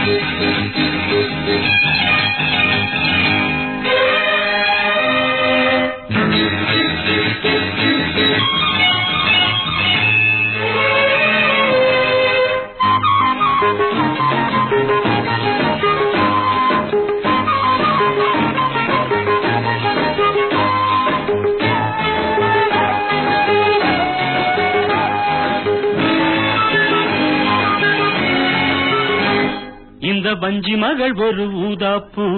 இந்த வஞ்சி மகள் ஒரு ஊதாப்பூ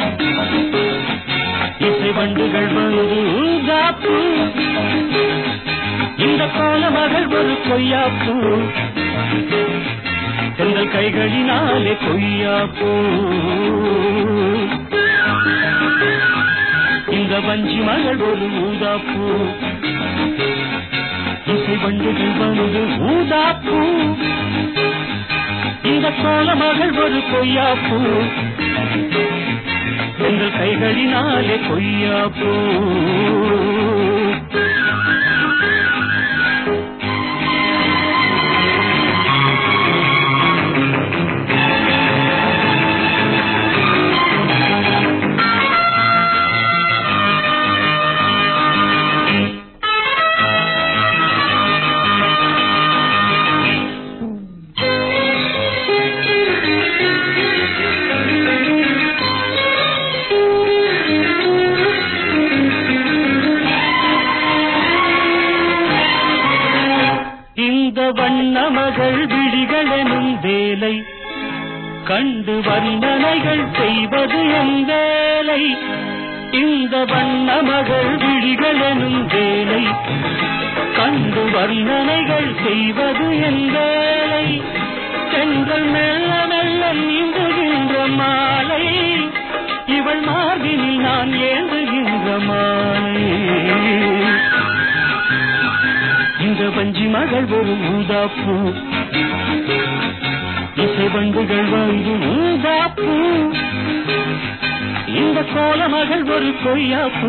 இசை வண்டுகள் வந்து ஊதாப்பூ இந்த கோல மகள் ஒரு கொய்யாப்பூ எங்கள் கைகளினாலே கொய்யாப்பூ இந்த வஞ்சி மகள் ஒரு ஊதாப்பூ இசை வண்டுகள் வந்து ஊதாப்பூ இந்த கோல மகள் ஒரு கொய்யாப்பூ எங்கள் கைகளினாலே கொய்யாப்பூ இந்த வண்ண மகள் விழிகள் எனும் வேலை கண்டு வர்ணனைகள் செய்வது என் வேலை இந்த வண்ண மகள் விழிகள் எனும் வேலை கண்டு வர்ணனைகள் செய்வது என் வேலை சென்றல் மெல்ல மெல்ல நீந்துகின்ற மாலை இவள் மார்பினில் நான் ஏந்துகின்ற மாலை இந்த வஞ்சி மகள் ஒரு ஊதாப்பூ இசை வண்டுகள் வந்து ஊதாப்பூ இந்த கோல மகள் ஒரு கொய்யாப்பூ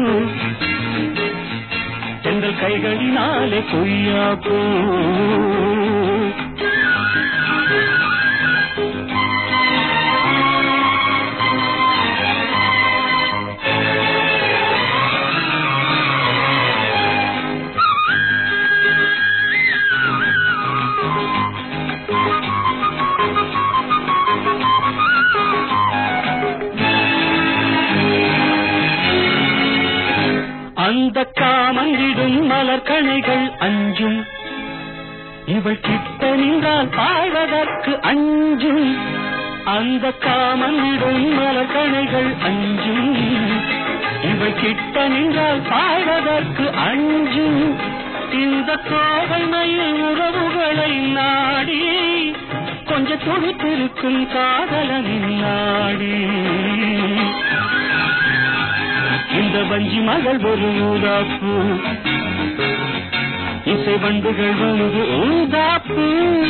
எங்கள் கைகளினாலே கொய்யாப்பூ அந்த காமங்கிடும் மலர்கணைகள் அஞ்சும் இவள் கிட்ட நின்றால் பாழ்வதற்கு அஞ்சும் அந்த காமங்கிடும் மலர்கணைகள் அஞ்சும் இவள் கிட்ட நின்றால் பாழ்வதற்கு அஞ்சும் இந்த கோவைமையில் உறவுகளை நாடி கொஞ்ச துடித்திருக்கும் காதலனின் நாடி இந்த வஞ்சி மகள் ஒரு ஊதாப்பு இசை வண்டுகள் வந்து ஊதாப்பு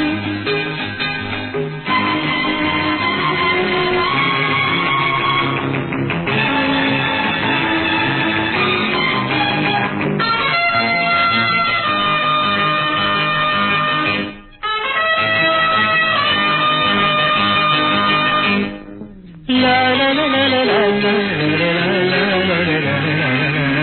லா லா லா லா லா லா லா லா லா லா லா லா.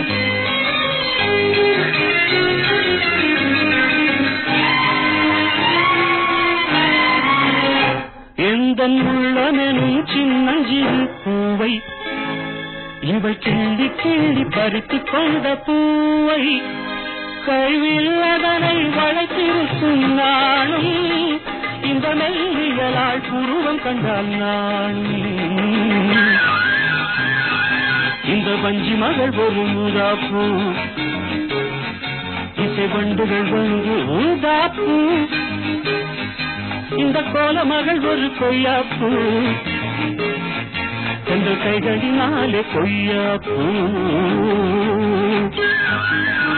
எந்தன் உள்ளமெனும் சின்னஞ்சிறு பூவை இவள் கிள்ளி கிள்ளி பறித்துக் கொண்ட பூவை கைவில் அதனை வளைத்திருக்கும் நாளும் இந்த மெல்லியலால் புருவம் கண்டால் நானும் இந்த வஞ்சி மகள் ஒரு ஊதாப்பூ இசை வண்டுகள் வந்து ஊதாப்பூ இந்த கோல மகள் ஒரு கொய்யாப்பூ என்ற கைகளினாலே கொய்யாப்பூ